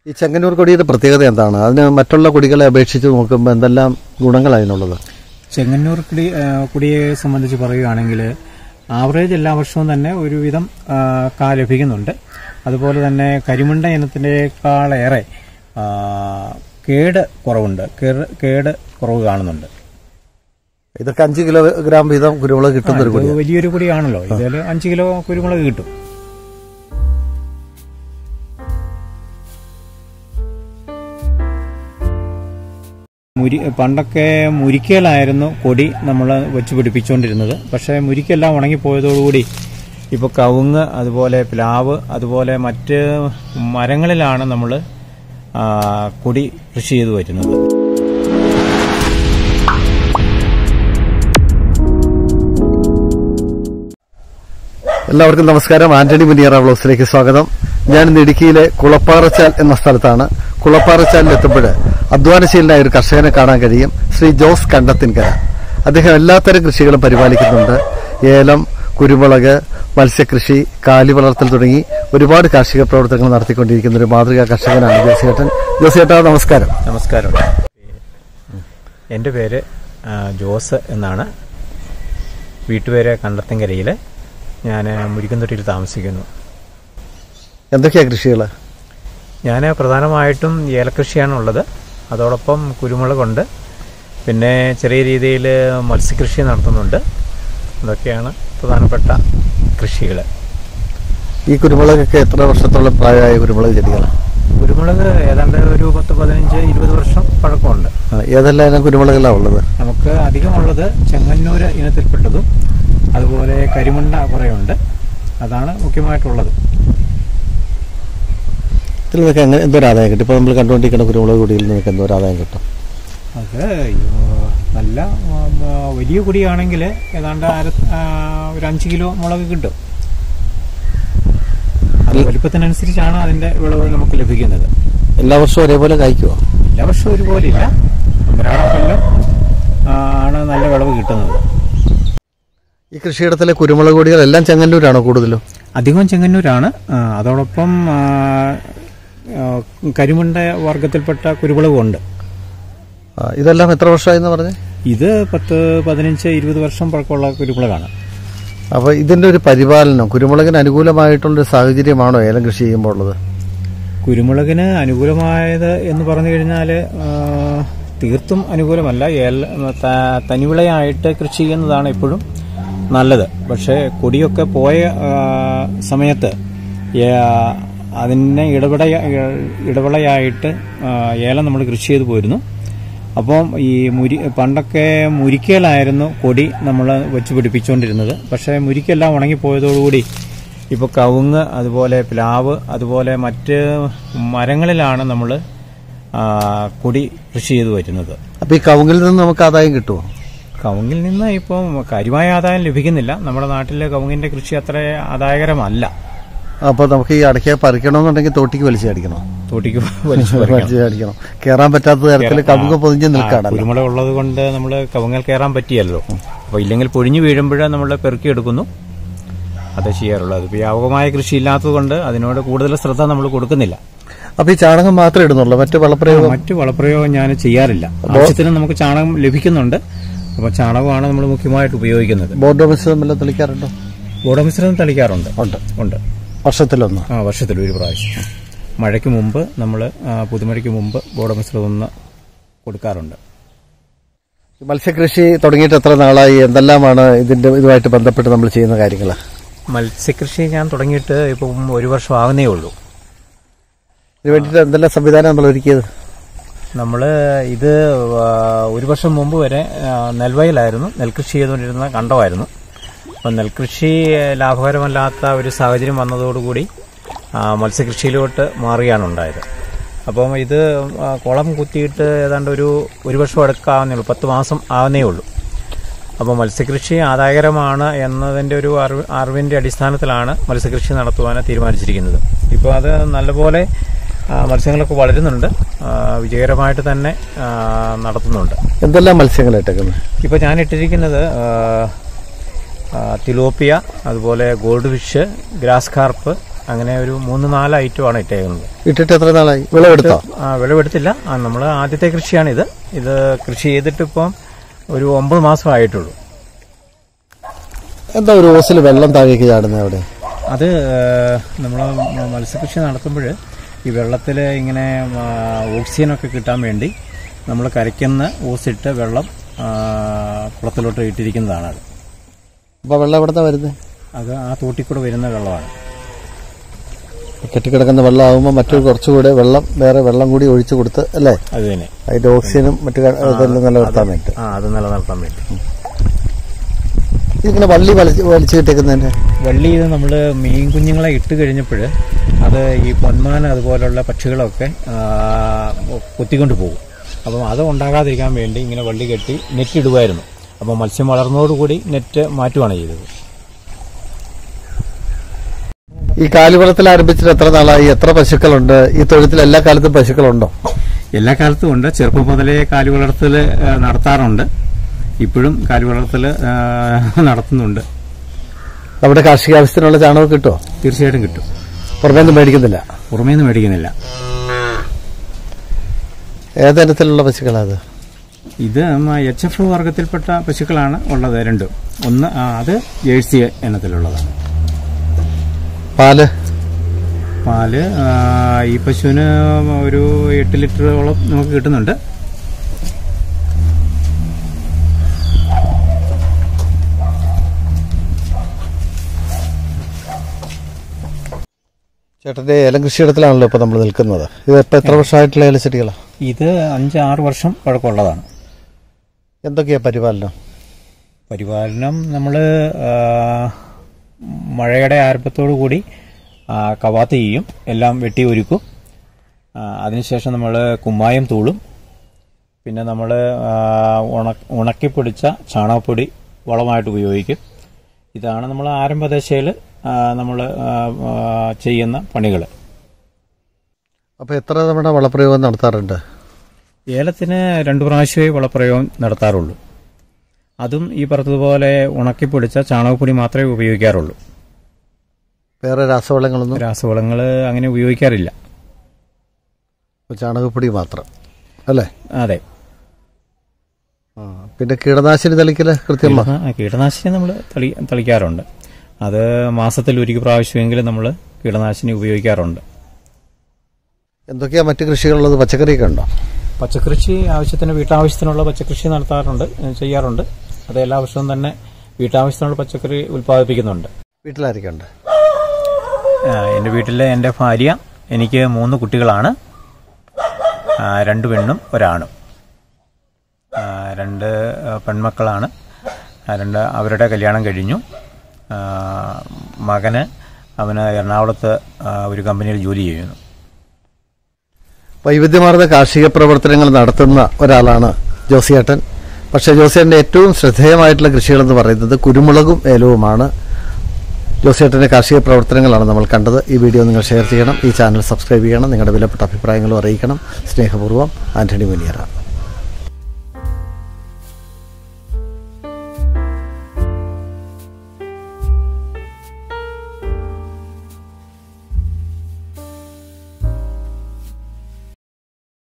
ഈ ചെങ്ങന്നൂർ കൊടിയുടെ പ്രത്യേകത എന്താണ് അതിന് മറ്റുള്ള കൊടികളെ അപേക്ഷിച്ച് നോക്കുമ്പോൾ എന്തെല്ലാം ഗുണങ്ങളാണ് അതിനുള്ളത് ചെങ്ങന്നൂർ കുടി ആ, കുടിയെ സംബന്ധിച്ച് പറയുകയാണെങ്കിൽ ആവറേജ് എല്ലാ വർഷവും തന്നെ ഒരുവിധം ആ, കാ ലഭിക്കുന്നുണ്ട് അതുപോലെ തന്നെ കരിമണ്ട ഇനത്തിനേക്കാളേറെ ആ, കേട് കുറവുണ്ട് കേട് കേട് കുറവ് കാണുന്നുണ്ട് ഇതൊക്കെ അഞ്ച് കിലോഗ്രാം വീതം കുരുമുളക് കിട്ടുന്ന ഒരു ഇത് കൊടിയാണ് വലിയൊരു കുടിയാണല്ലോ ഇതിൽ അഞ്ച് കിലോ കുരുമുളക് കിട്ടും മുരി പണ്ടൊക്കെ മുരിക്കലായിരുന്നു കൊടി നമ്മൾ വെച്ച് പിടിപ്പിച്ചുകൊണ്ടിരുന്നത് പക്ഷേ മുരിക്കെല്ലാം ഉണങ്ങിപ്പോയതോടുകൂടി ഇപ്പോൾ കവുങ്ങ് അതുപോലെ പ്ലാവ് അതുപോലെ മറ്റ് മരങ്ങളിലാണ് നമ്മൾ കൊടി കൃഷി ചെയ്തു വരുന്നത് എല്ലാവർക്കും നമസ്കാരം ആന്റണി മുനിയറ ബ്ലോസിലേക്ക് സ്വാഗതം ഞാൻ ഇന്ന് ഇടുക്കിയിലെ കുളപ്പാറച്ചാൽ എന്ന സ്ഥലത്താണ് കുളപ്പാറച്ചാലിൽ എത്തുമ്പോൾ അധ്വാനശീലനായ ഒരു കർഷകനെ കാണാൻ കഴിയും ശ്രീ ജോസ് കണ്ടത്തിൻകര അദ്ദേഹം എല്ലാത്തരം കൃഷികളും പരിപാലിക്കുന്നുണ്ട് ഏലം കുരുമുളക് മത്സ്യകൃഷി കാലി വളർത്തൽ തുടങ്ങി ഒരുപാട് കാർഷിക പ്രവർത്തനങ്ങൾ നടത്തിക്കൊണ്ടിരിക്കുന്ന ഒരു മാതൃകാ കർഷകനാണ് ജോസിയേട്ടൻ ജോസിയേട്ടാ നമസ്കാരം നമസ്കാരം എൻ്റെ പേര് ആ, ജോസ് എന്നാണ് വീട്ടുപേര് കണ്ടത്തങ്കരയിൽ ഞാൻ മുരിക്കന്തൊട്ടിയിൽ താമസിക്കുന്നു എന്തൊക്കെയാ കൃഷികൾ ഞാൻ പ്രധാനമായിട്ടും ഏലകൃഷിയാണ് ഉള്ളത് അതോടൊപ്പം കുരുമുളകുണ്ട് പിന്നെ ചെറിയ രീതിയിൽ മത്സ്യകൃഷി നടത്തുന്നുണ്ട് അതൊക്കെയാണ് പ്രധാനപ്പെട്ട കൃഷികൾ ഈ കുരുമുളകൊക്കെ എത്ര വർഷത്തോളം പ്രായമായ കുരുമുളക് ചെടികളാണ് കുരുമുളക് ഏതാണ്ട് ഒരു പത്ത് പതിനഞ്ച് ഇരുപത് വർഷം പഴക്കമുണ്ട് ആ, ഏതെല്ലാം ഇനം കുരുമുളകളാണ് ഉള്ളത് നമുക്ക് അധികമുള്ളത് ചെങ്ങന്നൂര് ഇനത്തിൽപ്പെട്ടതും അതുപോലെ കരിമണ്ട കുറേയുണ്ട് അതാണ് മുഖ്യമായിട്ടുള്ളത് ഇതിൽ നിന്നൊക്കെ എങ്ങനെ എന്തോരം ആദായം കിട്ടും ഇപ്പോൾ നമ്മൾ കണ്ടുകൊണ്ടിരിക്കുന്ന കുരുമുളക് കുടിയിൽ നിന്നൊക്കെ എന്തോരം ആദായം കിട്ടും അത് ഏഹ്, നല്ല ഉം, ആ, വലിയ കുടിയാണെങ്കിൽ ഏതാണ്ട് അര ആ, ഒരു അഞ്ച് കിലോ മുളക് കിട്ടും അത് വലിപ്പത്തിനനുസരിച്ചാണ് അതിന്റെ വിളവ് നമുക്ക് ലഭിക്കുന്നത് എല്ലാ വർഷവും ഒരേപോലെ കായ്ക്കുമോ എല്ലാ വർഷവും ഒരുപോലെ ഇല്ല ഒന്നരാടം കൊല്ലം ആ, ആണ് നല്ല വിളവ് കിട്ടുന്നത് ഈ കൃഷിയിടത്തിലെ കുരുമുളക് കൊടികൾ എല്ലാം ചെങ്ങന്നൂരാണോ കൂടുതലും അധികം ചെങ്ങന്നൂരാണ് ആ, അതോടൊപ്പം ആ, ആ, കരിമണ്ട വർഗത്തിൽപ്പെട്ട കുരുമുളകുണ്ട് ആ, ഇതെല്ലാം എത്ര വർഷമായെന്ന് പറഞ്ഞ് ഇത് പത്ത് പതിനഞ്ച് ഇരുപത് വർഷം പഴക്കമുള്ള കുരുമുളകാണ് അപ്പോൾ ഇതിന്റെ ഒരു പരിപാലനം കുരുമുളകിന് അനുകൂലമായിട്ടുള്ളൊരു സാഹചര്യമാണോ ഏലം കൃഷി ചെയ്യുമ്പോൾ ഉള്ളത് കുരുമുളകിന് അനുകൂലമായത് എന്ന് പറഞ്ഞു കഴിഞ്ഞാൽ തീർത്തും അനുകൂലമല്ല ഏല ത- തനിവിളയായിട്ട് കൃഷി ചെയ്യുന്നതാണ് എപ്പോഴും നല്ലത് പക്ഷേ കൊടിയൊക്കെ പോയ ആ, സമയത്ത് ഏ- അതിനെ ഇടപെട ഇടവിളയായിട്ട് ആ, ഏലം നമ്മൾ കൃഷി ചെയ്തു പോയിരുന്നു അപ്പം ഈ മുരി പണ്ടൊക്കെ മുരിക്കലായിരുന്നു കൊടി നമ്മൾ വെച്ച് പിടിപ്പിച്ചുകൊണ്ടിരുന്നത് പക്ഷേ മുരിക്കെല്ലാം ഉണങ്ങിപ്പോയതോടുകൂടി ഇപ്പോൾ കവുങ്ങ് അതുപോലെ പ്ലാവ് അതുപോലെ മറ്റ് മരങ്ങളിലാണ് നമ്മൾ കൊടി കൃഷി ചെയ്തു വരുന്നത് അപ്പോൾ ഈ കവുങ്ങിൽ നിന്ന് നമുക്ക് ആദായം കിട്ടുമോ കവുങ്ങിൽ നിന്ന് ഇപ്പം കാര്യമായ ആദായം ലഭിക്കുന്നില്ല നമ്മുടെ നാട്ടിലെ കവുങ്ങിന്റെ കൃഷി അത്ര ആദായകരമല്ല അപ്പോൾ നമുക്ക് ഈ അടയ്ക്ക പറിക്കണമെന്നുണ്ടെങ്കിൽ തോട്ടിക്ക് വലിച്ചു അടിക്കണം തോട്ടിക്ക് വലിച്ചു പറിക്കണം. വലിച്ചു അടിക്കണം കയറാൻ പറ്റാത്ത തരത്തിൽ കവുങ്ങ് പൊതിഞ്ഞ് നിൽക്കാണല്ലോ കുരുമുളക് ഉള്ളത് കൊണ്ട് നമ്മൾ കവുങ്ങൽ കയറാൻ പറ്റിയല്ലോ അപ്പോൾ ഇല്ലെങ്കിൽ പൊഴിഞ്ഞു വീഴുമ്പോൾ നമ്മൾ പെറുക്കിയെടുക്കുന്നു അത് ചെയ്യാറുള്ളത് ഇപ്പോൾ വ്യാപകമായ കൃഷി ഇല്ലാത്തത് കൊണ്ട് അതിനോട് കൂടുതൽ ശ്രദ്ധ നമ്മൾ കൊടുക്കുന്നില്ല അപ്പോൾ ഈ ചാണകം മാത്രമേ ഇടുന്നുള്ളൂ മറ്റു വളപ്രയോഗം മറ്റു വളപ്രയോഗം ഞാൻ ചെയ്യാറില്ല ആവശ്യത്തിന് നമുക്ക് ചാണകം ലഭിക്കുന്നുണ്ട് അപ്പോൾ ചാണകമാണ് നമ്മൾ മുഖ്യമായിട്ട് ഉപയോഗിക്കുന്നത് ബോർഡോ മിശ്രിതം വല്ലതും തെളിക്കാറുണ്ടോ ഗോഡമിശ്രം തളിക്കാറുണ്ട് ഉണ്ട് ഉണ്ട് വർഷത്തിലൊന്ന് ആ വർഷത്തിൽ ഒരു പ്രാവശ്യം മഴയ്ക്ക് മുമ്പ് നമ്മൾ പുതുമഴയ്ക്ക് മുമ്പ് ഗോഡമിശ്രം ഒന്ന് കൊടുക്കാറുണ്ട് ഈ മത്സ്യകൃഷി തുടങ്ങിയിട്ട് എത്ര നാളായി എന്തെല്ലാമാണ് ഇതിന്റെ ഇതുമായിട്ട് ബന്ധപ്പെട്ട് നമ്മൾ ചെയ്യുന്ന കാര്യങ്ങൾ മത്സ്യകൃഷി ഞാൻ തുടങ്ങിയിട്ട് ഇപ്പം ഒരു വർഷം ആകുന്നേ ഉള്ളൂ ഇതിന് വേണ്ടിയിട്ട് എന്തെല്ലാം സംവിധാനം നമ്മൾ ഒരുക്കിയത് നമ്മൾ ഇത് ആ, ഒരു വർഷം മുമ്പ് വരെ ആ, നെൽവയലായിരുന്നു നെൽകൃഷി ചെയ്തുകൊണ്ടിരുന്ന കണ്ടമായിരുന്നു അപ്പം നെൽകൃഷി ലാഭകരമല്ലാത്ത ഒരു സാഹചര്യം വന്നതോടുകൂടി ആ, മത്സ്യകൃഷിയിലോട്ട് മാറുകയാണ് ഉണ്ടായത് അപ്പം ഇത് ആ, കുളം കുത്തിയിട്ട് ഏതാണ്ട് ഒരു ഒരു വർഷം അടുക്കാവുന്നേ ഉള്ളൂ പത്ത് മാസം ആവുന്നേ ഉള്ളൂ അപ്പോൾ മത്സ്യകൃഷി ആദായകരമാണ് എന്നതിൻ്റെ ഒരു അറിവ് അറിവിൻ്റെ അടിസ്ഥാനത്തിലാണ് മത്സ്യകൃഷി നടത്തുവാൻ തീരുമാനിച്ചിരിക്കുന്നത് ഇപ്പോൾ അത് നല്ലപോലെ ആ, മത്സ്യങ്ങളൊക്കെ വളരുന്നുണ്ട് ആ, വിജയകരമായിട്ട് തന്നെ ആ, നടത്തുന്നുണ്ട് എന്തെല്ലാം മത്സ്യങ്ങൾ ഇട്ടേക്കുന്നത് ഇപ്പോൾ ഞാൻ ഇട്ടിരിക്കുന്നത് ആ, ആ, തിലോപ്പിയ അതുപോലെ ഗോൾഡ് ഫിഷ് ഗ്രാസ് കാർപ്പ് അങ്ങനെ ഒരു മൂന്ന് നാല് ഐറ്റമാണ് ഇട്ടേക്കുന്നത് ഇട്ടിട്ട് എത്ര നാളായി വിളവെടുത്തോ ആ, വിളവെടുത്തില്ല നമ്മൾ ആദ്യത്തെ കൃഷിയാണിത് ഇത് കൃഷി ചെയ്തിട്ട് ഇപ്പം ഒരു ഒമ്പത് മാസമായിട്ടുള്ളൂ എന്താ ഒരു ഓസിൽ വെള്ളം താഴേക്ക് ചാടുന്നത് അവിടെ അത് നമ്മൾ മത്സ്യകൃഷി നടത്തുമ്പോൾ ഈ വെള്ളത്തിൽ ഇങ്ങനെ ആ, ഓക്സിജനൊക്കെ കിട്ടാൻ വേണ്ടി നമ്മൾ കരയ്ക്കുന്ന ഓസിട്ട് വെള്ളം ആ, കുളത്തിലോട്ട് ഇട്ടിരിക്കുന്നതാണ് അത് അപ്പൊ വെള്ളം എവിടുന്നാ വരുന്നത് അത് ആ തോട്ടിൽ കൂടെ വരുന്ന വെള്ളമാണ് കെട്ടിക്കിടക്കുന്ന വെള്ളമാകുമ്പോൾ മറ്റൊരു കുറച്ചുകൂടെ വെള്ളം വേറെ വെള്ളം കൂടി ഒഴിച്ചു കൊടുത്ത് അല്ലേ അത് തന്നെ അതിന്റെ ഓക്സിജനും മറ്റു ക- ഇതെല്ലാം നിലനിർത്താൻ വേണ്ടി ആ അത് നിലനിർത്താൻ വേണ്ടി ഇതിങ്ങനെ വള്ളി വലിച്ച് വലിച്ചു കിട്ടിയേക്കുന്നതിന്റെ വള്ളി ഇത് നമ്മൾ മീൻ കുഞ്ഞുങ്ങളെ ഇട്ട് കഴിഞ്ഞപ്പോൾ അത് ഈ പൊന്മാൻ അതുപോലുള്ള പക്ഷികളൊക്കെ ആ, കൊത്തിക്കൊണ്ട് പോകും അപ്പം അത് ഉണ്ടാകാതിരിക്കാൻ വേണ്ടി ഇങ്ങനെ വള്ളി കെട്ടി നെറ്റ് ഇടുമായിരുന്നു അപ്പോൾ മത്സ്യം വളർന്നതോടുകൂടി നെറ്റ് മാറ്റുകയാണ് ചെയ്തത് ഈ കാലിവളത്തിൽ ആരംഭിച്ചിട്ട് എത്ര നാളായി എത്ര പശുക്കളുണ്ട് ഈ തൊഴുത്തിൽ എല്ലാ കാലത്തും പശുക്കളുണ്ടോ എല്ലാ കാലത്തും ഉണ്ട് ചെറുപ്പം മുതലേ കാലി വളർത്തൽ നടത്താറുണ്ട് ഇപ്പോഴും കാലി വളർത്തൽ നടത്തുന്നുണ്ട് അവിടെ കാർഷിക ആവശ്യത്തിനുള്ള ചാണകം കിട്ടുമോ തീർച്ചയായിട്ടും കിട്ടും പുറമേ നിന്ന് മേടിക്കുന്നില്ല പുറമേ നിന്ന് മേടിക്കുന്നില്ല ഏതരത്തിലുള്ള പശുക്കളത് ഇത് എച്ച് എഫ് വർഗത്തിൽപ്പെട്ട പശുക്കളാണ് ഉള്ളത് രണ്ടും ഒന്ന് ആ, അത് ജേഴ്സി ഇനത്തിലുള്ളതാണ് പാല് പാല് ആ, ഈ പശുവിന് ഒരു എട്ട് ലിറ്ററോളം നമുക്ക് കിട്ടുന്നുണ്ട് ചേട്ടന്റെ ഏലം കൃഷിയിടത്തിലാണല്ലോ ഇപ്പൊ നമ്മൾ നിൽക്കുന്നത് ഇത് ഇപ്പൊ എത്ര വർഷമായിട്ടുള്ള ഏലച്ചെടികളാണ് ഇത് അഞ്ച് ആറ് വർഷം പഴക്കമുള്ളതാണ് എന്തൊക്കെയാ പരിപാലനം പരിപാലനം നമ്മൾ മഴയുടെ ആരംഭത്തോടു കൂടി ആ, കവാത്ത് ചെയ്യും എല്ലാം വെട്ടി ഒരുക്കും ആ, അതിനുശേഷം നമ്മൾ കുമ്മായം തൂളും പിന്നെ നമ്മൾ ഉണക്കിപ്പൊടിച്ച ചാണകപ്പൊടി വളമായിട്ട് ഉപയോഗിക്കും ഇതാണ് നമ്മൾ ആരംഭദശയിൽ നമ്മൾ ചെയ്യുന്ന പണികൾ അപ്പൊ എത്ര തവണ വളപ്രയോഗം നടത്താറുണ്ട് ഏലത്തിന് രണ്ടു പ്രാവശ്യമേ വളപ്രയോഗം നടത്താറുള്ളൂ അതും ഈ പറഞ്ഞതുപോലെ ഉണക്കിപ്പൊടിച്ച ചാണകപ്പൊടി മാത്രമേ ഉപയോഗിക്കാറുള്ളൂ വേറെ രാസവളങ്ങളൊന്നും രാസവളങ്ങൾ അങ്ങനെ ഉപയോഗിക്കാറില്ല ചാണകപ്പൊടി മാത്രം അല്ലേ അതെ ആ, പിന്നെ കീടനാശിനി തളിക്കല് കൃത്യമാ കീടനാ- കീടനാശിനി നമ്മൾ തളി തളിക്കാറുണ്ട് അത് മാസത്തിൽ ഒരു പ്രാവശ്യമെങ്കിലും നമ്മൾ കീടനാശിനി ഉപയോഗിക്കാറുണ്ട് എന്തൊക്കെയാ മറ്റു കൃഷികളുള്ളത് പച്ചക്കറിയൊക്കെ ഉണ്ടോ പച്ചക്കൃഷി ആവശ്യത്തിന് വീട്ടാവശ്യത്തിനുള്ള പച്ചക്കൃഷി നടത്താറുണ്ട് ഏ, ചെയ്യാറുണ്ട് അത് എല്ലാ വർഷവും തന്നെ വീട്ടാവശ്യത്തിനുള്ള പച്ചക്കറി ഉൽപ്പാദിപ്പിക്കുന്നുണ്ട് വീട്ടിലാരൊക്കെ ഉണ്ട് ആ, എൻ്റെ വീട്ടിലെ എൻ്റെ ഭാര്യ എനിക്ക് മൂന്ന് കുട്ടികളാണ് ആ, രണ്ട് പെണ്ണും ഒരാണും ആ, രണ്ട് ആ, പെൺമക്കളാണ് ആ, രണ്ട് അവരുടെ കല്യാണം കഴിഞ്ഞു ആ, മകന് അവന് എറണാകുളത്ത് ആ, ഒരു കമ്പനിയിൽ ജോലി ചെയ്യുന്നു വൈവിധ്യമാർന്ന കാർഷിക പ്രവർത്തനങ്ങൾ നടത്തുന്ന ഒരാളാണ് ജോസിയേട്ടൻ പക്ഷേ ജോസിയേട്ടൻ്റെ ഏറ്റവും ശ്രദ്ധേയമായിട്ടുള്ള കൃഷികളെന്ന് പറയുന്നത് കുരുമുളകും ഏലവുമാണ് ജോസിയേട്ടൻ്റെ കാർഷിക പ്രവർത്തനങ്ങളാണ് നമ്മൾ കണ്ടത് ഈ വീഡിയോ നിങ്ങൾ ഷെയർ ചെയ്യണം ഈ ചാനൽ സബ്സ്ക്രൈബ് ചെയ്യണം നിങ്ങളുടെ വിലപ്പെട്ട അഭിപ്രായങ്ങളും അറിയിക്കണം സ്നേഹപൂർവ്വം ആന്റണി മുനിയറ